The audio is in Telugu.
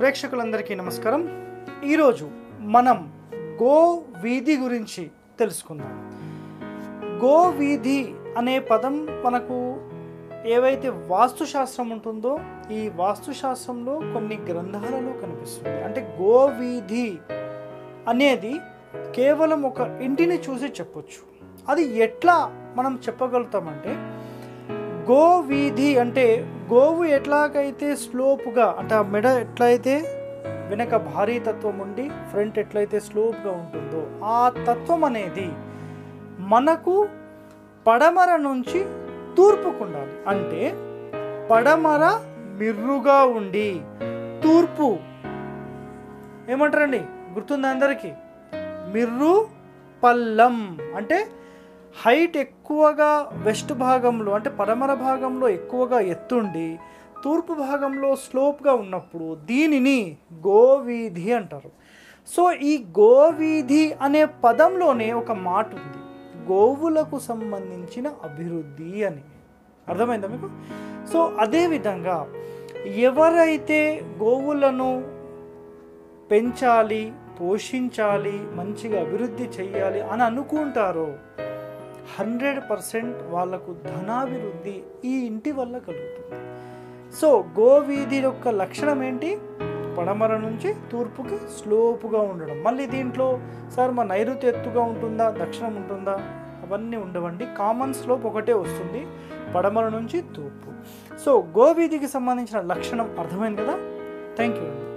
ప్రేక్షకులందరికీ నమస్కారం ఈరోజు మనం గో వీధి గురించి తెలుసుకుందాం గో వీధి అనే పదం మనకు ఏవైతే వాస్తుశాస్త్రం ఉంటుందో ఈ వాస్తుశాస్త్రంలో కొన్ని గ్రంథాలలో కనిపిస్తుంది అంటే గో వీధి అనేది కేవలం ఒక ఇంటిని చూసి చెప్పొచ్చు అది ఎట్లా మనం చెప్పగలుగుతామంటే గో వీధి అంటే గోవు ఎట్లాగైతే స్లోప్గా అంటే ఆ మెడ ఎట్లయితే వెనక భారీ తత్వం ఉండి ఫ్రంట్ ఎట్లయితే స్లోప్గా ఉంటుందో ఆ తత్వం అనేది మనకు పడమర నుంచి తూర్పుకు ఉండాలి అంటే పడమర మిర్రుగా ఉండి తూర్పు ఏమంటారండి గుర్తుందా అందరికీ మిర్రు పల్లం అంటే హైట్ ఎక్కువగా వెస్ట్ భాగంలో అంటే పడమర భాగంలో ఎక్కువగా ఎత్తుండి తూర్పు భాగంలో స్లోప్గా ఉన్నప్పుడు దీనిని గోవీధి అంటారు సో ఈ గోవీధి అనే పదంలోనే ఒక మాట ఉంది గోవులకు సంబంధించిన అభివృద్ధి అని అర్థమైందా మీకు సో అదేవిధంగా ఎవరైతే గోవులను పెంచాలి పోషించాలి మంచిగా అభివృద్ధి చేయాలి అని అనుకుంటారో హండ్రెడ్ పర్సెంట్ వాళ్ళకు ధనాభివృద్ధి ఈ ఇంటి వల్ల కలుగుతుంది సో గోవీధి యొక్క లక్షణం ఏంటి పడమర నుంచి తూర్పుకి స్లోపుగా ఉండడం మళ్ళీ దీంట్లో సార్ మా నైరుతి ఎత్తుగా ఉంటుందా దక్షిణం ఉంటుందా అవన్నీ ఉండవండి కామన్ స్లోప్ ఒకటే వస్తుంది పడమర నుంచి తూర్పు సో గోవీధికి సంబంధించిన లక్షణం అర్థమైంది కదా థ్యాంక్ యూ అండి